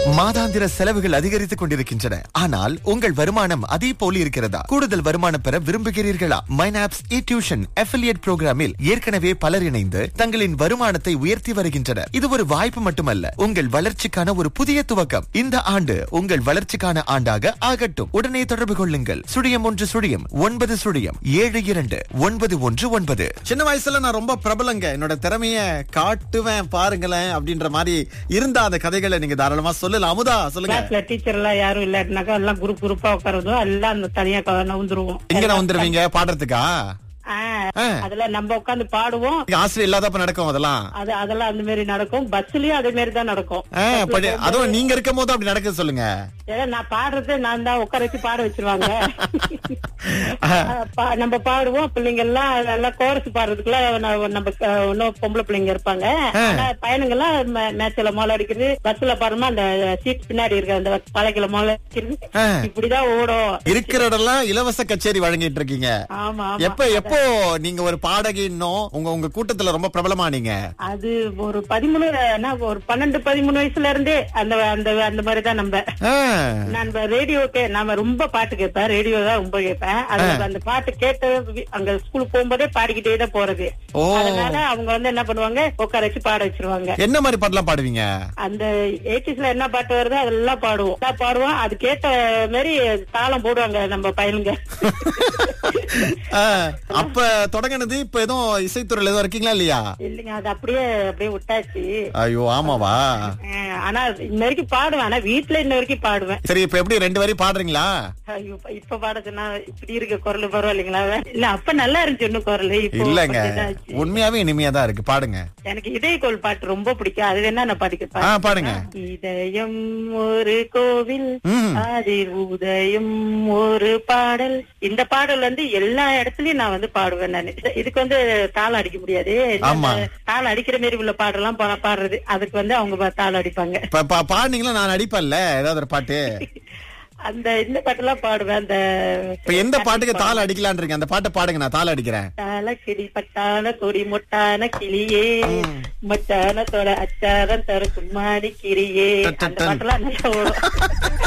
மாதாந்திர செலவுகள் அதிகரித்துக் கொண்டிருக்கின்றன ஆனால் உங்கள் வருமானம் அதே போல் இருக்கிறதா கூடுதல் வருமானம் பெற விரும்புகிறீர்களா மைனாப்ஸ் இ டியூஷன் அஃபிலியேட் புரோகிராமில் ஏற்கனவே பலர் இணைந்து தங்களின் வருமானத்தை உயர்த்தி வருகின்றனர் இது ஒரு வாய்ப்பு மட்டுமல்ல உங்கள் வளர்ச்சிக்கான ஒரு புதிய துவக்கம் இந்த ஆண்டு உங்கள் வளர்ச்சிக்கான ஆண்டாக ஆகட்டும் உடனே தொடர்பு கொள்ளுங்கள் சுழியம் ஒன்று சுழியம் ஒன்பது சுழியம் ஏழு இரண்டு ஒன்பது ஒன்று ஒன்பது சின்ன வயசுல நான் ரொம்ப பிரபலங்க என்னோட திறமைய காட்டுவேன் பாருங்களேன் அப்படின்ற மாதிரி இருந்த அந்த கதைகளை நீங்க தாராளமா சொல்லலாம் அமுதா சொல்லுங்க கிளாஸ்ல டீச்சர் எல்லாம் யாரும் இல்லாட்டினாக்கா எல்லாம் குரூப் குரூப்பா உட்காரதும் எல்லாம் அந்த தனியா க- நவுந்துருவோம் எங்க நான் வந்துருவீங்க பாடுறதுக்கா ஆ, ஆ. அதுல நம்ம உட்கார்ந்து பாடுவோம் இங்க ஆசிரியர் இல்லாதப்ப நடக்கும் அதெல்லாம் அது அதெல்லாம் அந்த மாதிரி நடக்கும் பஸ்லயும் அதே மாதிரி தான் நடக்கும் ஆ, படி- அதுவும் நீங்க இருக்கும் போது அப்படி நடக்குது சொல்லுங்க ஏன்னா நான் பாடுறது நான் தான் உட்கார வச்சு பாட வச்சிருவாங்க பா- நம்ம பாடுவோம் பிள்ளைங்க எல்லாம் எல்லாம் கோரஸ் பாடுறதுக்குள்ள நம்ம நம்ம க- இன்னும் பொம்பளை பிள்ளைங்க இருப்பாங்க ஆனா பையனுங்க எல்லாம் மேட்ச்ல மோள அடிக்கிறது பஸ்ல பாடுமா அந்த சீட் பின்னாடி இருக்க அந்த பழகில மோள அடிக்கிறது ஆ. இப்படிதான் ஓடும் இருக்கிற இடம்லாம் இலவச கச்சேரி வழங்கிட்டு இருக்கீங்க ஆமா ஆமா எப்ப எப்போ நீங்க ஒரு பாடகின்னோ உங்க உங்க கூட்டத்துல ரொம்ப பிரபலமானீங்க அது ஒரு பதிமூணு என்ன, ஒரு பன்னெண்டு பதிமூணு வயசுல இருந்தே அந்த அந்த அந்த மாதிரிதான் நம்ம ஆ, நான் ரேடியோக்கு நாம ரொம்ப பாட்டு கேட்பேன் ரேடியோ தான் ரொம்ப கேட்பேன் அதுல அந்த பாட்டு கேட்டு வி- அங்க ஸ்கூலுக்கு போகும்போதே பாடிக்கிட்டே தான் போறது ஓ. அதனால அவங்க வந்து என்ன பண்ணுவாங்க உட்கார வச்சு பாட வச்சிருவாங்க என்ன மாதிரி பாட்டுலாம் பாடுவீங்க அந்த எயிட்டிஸ்ல என்ன பாட்டு வருதோ அதெல்லாம் பாடுவோம் எல்லாம் பாடுவோம் அது கேட்ட மாதிரி தாளம் போடுவாங்க நம்ம பையனுங்க ஆ, அப்ப தொடங்கினது இப்ப எதுவும் இசைத்துறையில எதுவும் இருக்கீங்களா இல்லையா இல்லைங்க அது அப்படியே அப்படியே விட்டாச்சு ஐயோ ஆமாவா அஹ் ஆனா இன்ன வரைக்கும் பாடுவேன் ஆனா வீட்டுல இன்ன வரைக்கும் பாடுவேன் சரி இப்ப எப்படி ரெண்டு வரி பாடுறீங்களா ஐயோ, இப்ப பாட சொன்னா இப்படி இருக்க குரல் பரவாயில்லைங்களா இல்ல அப்ப நல்லா இருந்துச்சு இன்னும் குரல் இப்போ இல்லங்க கொஞ்சம் இதாச்சு. உண்மையாவே இனிமையா தான் இருக்கு பாடுங்க எனக்கு இதயக்கோள் பாட்டு ரொம்ப பிடிக்கும் அது வேணா நான் ஆ பாடிக்க பாடுங்க இதயம் ஒரு கோவில் ம். அதில் உதயம் ஒரு பாடல் இந்த பாடல் வந்து எல்லா இடத்துலயும் நான் வந்து பாடுவேன் நான் இதுக்கு வந்து தாளம் அடிக்க முடியாது ஆமா. இந்த தாளம் அடிக்கிற மாதிரி உள்ள பாடலாம் பா- பாடுறது அதுக்கு வந்து அவங்க பா- தாளம் அடிப்பாங்க இப்ப பா- பாடுனீங்களா நான் அடிப்பேன்ல ஏதாவது ஒரு பாட்டு அந்த இந்த பாட்டெல்லாம் பாடுவேன் அந்த இப்ப எந்த பாட்டுக்கு தாள அடிக்கலான் இருக்கேன் அந்த பாட்டை பாடுங்க நான் தாள அடிக்கிறேன் தாள கிளி பட்டான கொடி மொட்டான கிளியே மச்சான தொட அச்சாரம் தர கும்மாடி கிளியே அந்த பாட்டெல்லாம் நல்லா ஓடும்